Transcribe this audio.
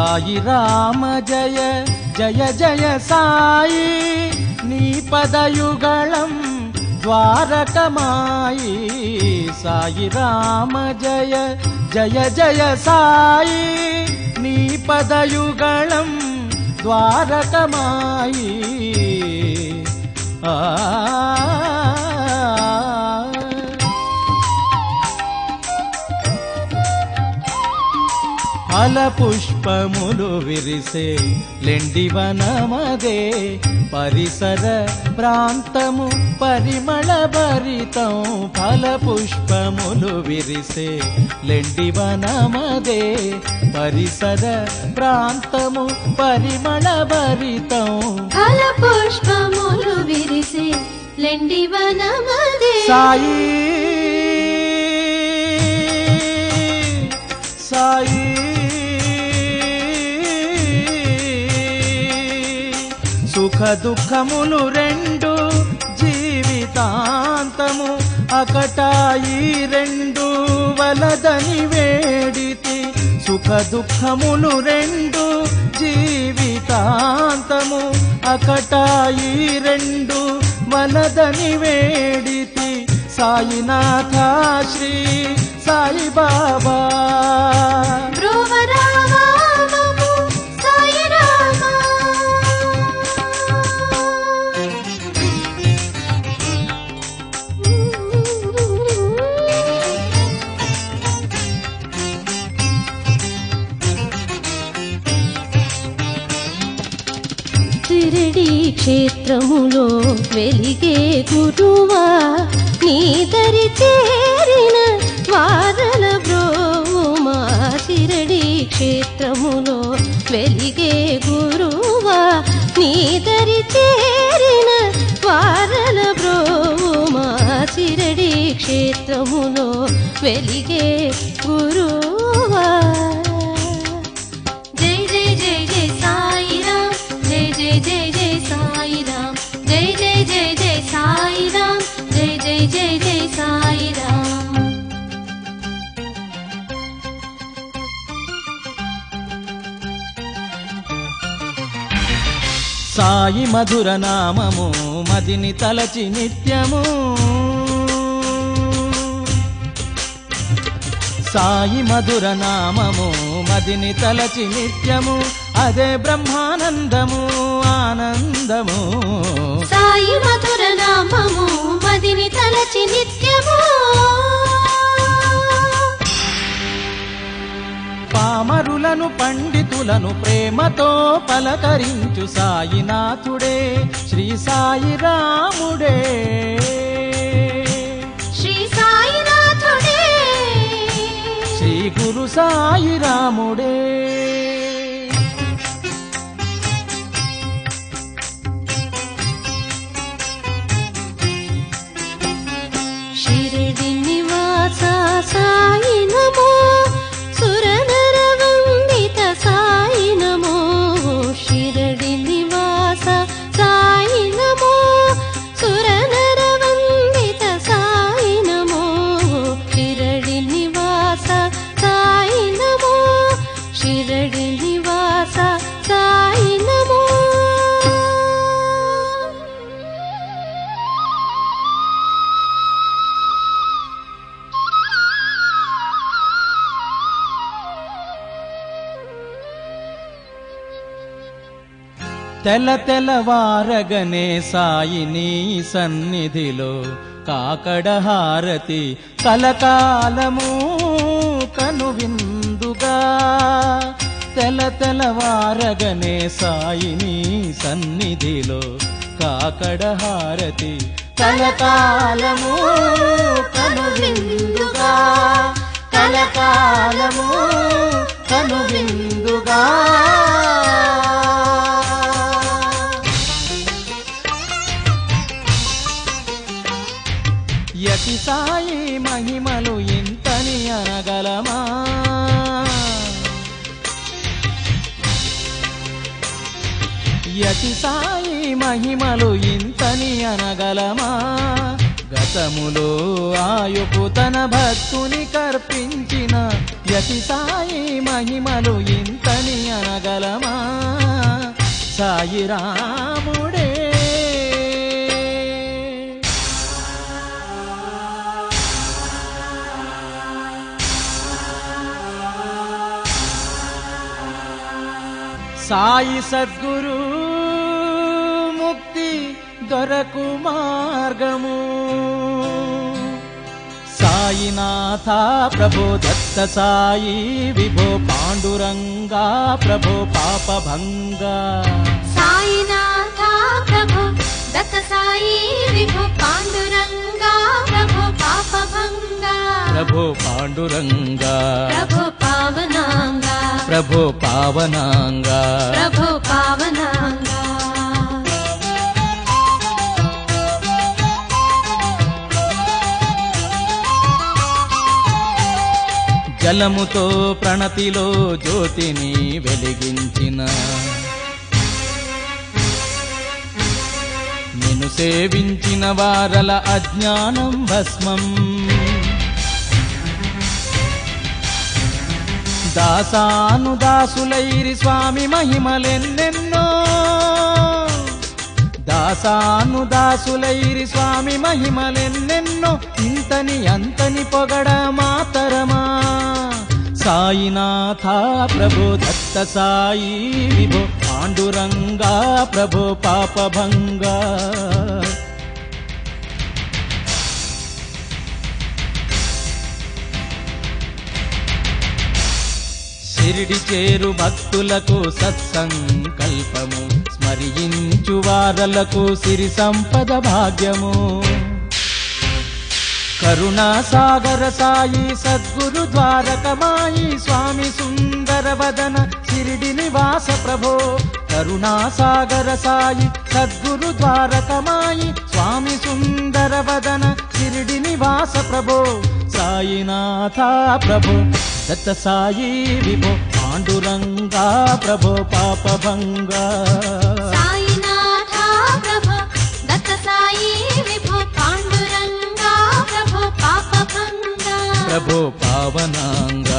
సాయి రామ జయ జయ జయ సాయి నీ పదయుగళం ద్వారకమాయి సాయి రామ జయ జయ జయ సాయి నీ పదయుగళం ద్వారకమాయి ఆ ఫల పుష్పములు విరిసే లెండివనమదే పరిసర ప్రాంతము పరిమళ భరితం ఫల పుష్పములు విరిసే లెండివనమదే పరిసర ప్రాంతము పరిమళ భరితం ఫల పుష్పములు విరిసే లెండి వనమదే సాయి సాయి సుఖ దుఃఖములు రెండు జీవితాంతము అకటాయి రెండు వలదని వేడితి సుఖ దుఃఖములు రెండు జీవితాంతము అకటాయి రెండు వలదని వేడితి సాయినాథ శ్రీ సాయిబాబా బ్రువరామా మము సాయి రామా తిరిడి క్షేత్రములో వెలిగే గురువా నీ దరి చేరిన వారల బ్రోమా తిరడి క్షేత్రములో వెలిగే గురువా నీ దరి చేరిన వారల బ్రోమా చిరడి క్షేత్రములో వెలిగే గురువా జై జై జై జై సాయి రామ్ జై జై జై జై సాయి రామ్ జై జై జై జై సాయి రామ్ జై జై జై జై సాయి రామ్ సాయి మధుర నామము మదిని తలచి నిత్యము సాయి మధుర నామము మదిని తలచి నిత్యము అదే బ్రహ్మానందము ఆనందము సాయి మధుర నామము మదిని తలచి నిత్యము పామరులను పండితులను ప్రేమతో పలకరించు సాయినాథుడే శ్రీ సాయి రాముడే శ్రీ సాయినాథుడే శ్రీ గురు సాయి రాముడే షిరిడి నివాస సాయి నమో సురనర వందిత సాయి నమో షిరిడి నివాస సాయి నమో సురనర వందిత సాయి నమో షిరిడి నివాస సాయి నమో షిరిడి నివాస సాయి నమో తెల తెలవారగనే సాయిని సన్నిధిలో కాకడ హారతి కలకాలము కనువిందుగా తెల తెలవారగనే సాయిని సన్నిధిలో కాకడ హారతి కలకాలము కనువిందుగా కలకాలము కనువిందుగా యతి సాయి మహిమలు ఇంతని అనగలమా యతి సాయి మహిమలు ఇంతని అనగలమా గతములో ఆయుపు తన భక్తుని కర్పించిన సత్యవతి సాయి మహిమలు ఇంతని అనగలమా సాయి రాముడే సాయి సద్గురు ముక్తి దొరకు మార్గము సాయినాథ ప్రభో దత్త సాయి విభో పాండురంగా ప్రభో పాపభంగా సాయినాథ ప్రభు దత్త సాయి విభు పాండురంగా ప్రభు పాపభంగా ప్రభో పాండురంగా ప్రభు పావనాంగా ప్రభో పావనాంగా ప్రభు పావనాంగా జలముతో ప్రణతిలో జ్యోతిని వెలిగించిన నిన్ను సేవించిన వారల అజ్ఞానం భస్మం దాసాను దాసులైరి స్వామి మహిమలెన్నెన్నో దాసాను దాసులైరి స్వామి మహిమలెన్నెన్నో ఇంతని అంతని పొగడ మాతరమా సాయినాథ ప్రభో దత్త సాయి విభో పాండురంగా ప్రభో పాపభంగా షిరిడి చేరు భక్తులకు సత్సంకల్పము స్మరించు వారలకు సిరి సంపద భాగ్యము కరుణా సాగర సాయి సద్గురు ద్వారకమాయి స్వామి సుందర వదన షిరిడి నివాస ప్రభో కరుణా సాగర సాయి సద్గురు ద్వారకమాయి స్వామి సుందర వదన షిరిడి నివాస ప్రభో సాయినాథ ప్రభో దత్త సాయి విభో పాండురంగా ప్రభో పాపభంగా సాయినాథ ప్రభు దత్త సాయి విభు పాండురంగా ప్రభు పాపభంగా ప్రభో పావనాంగా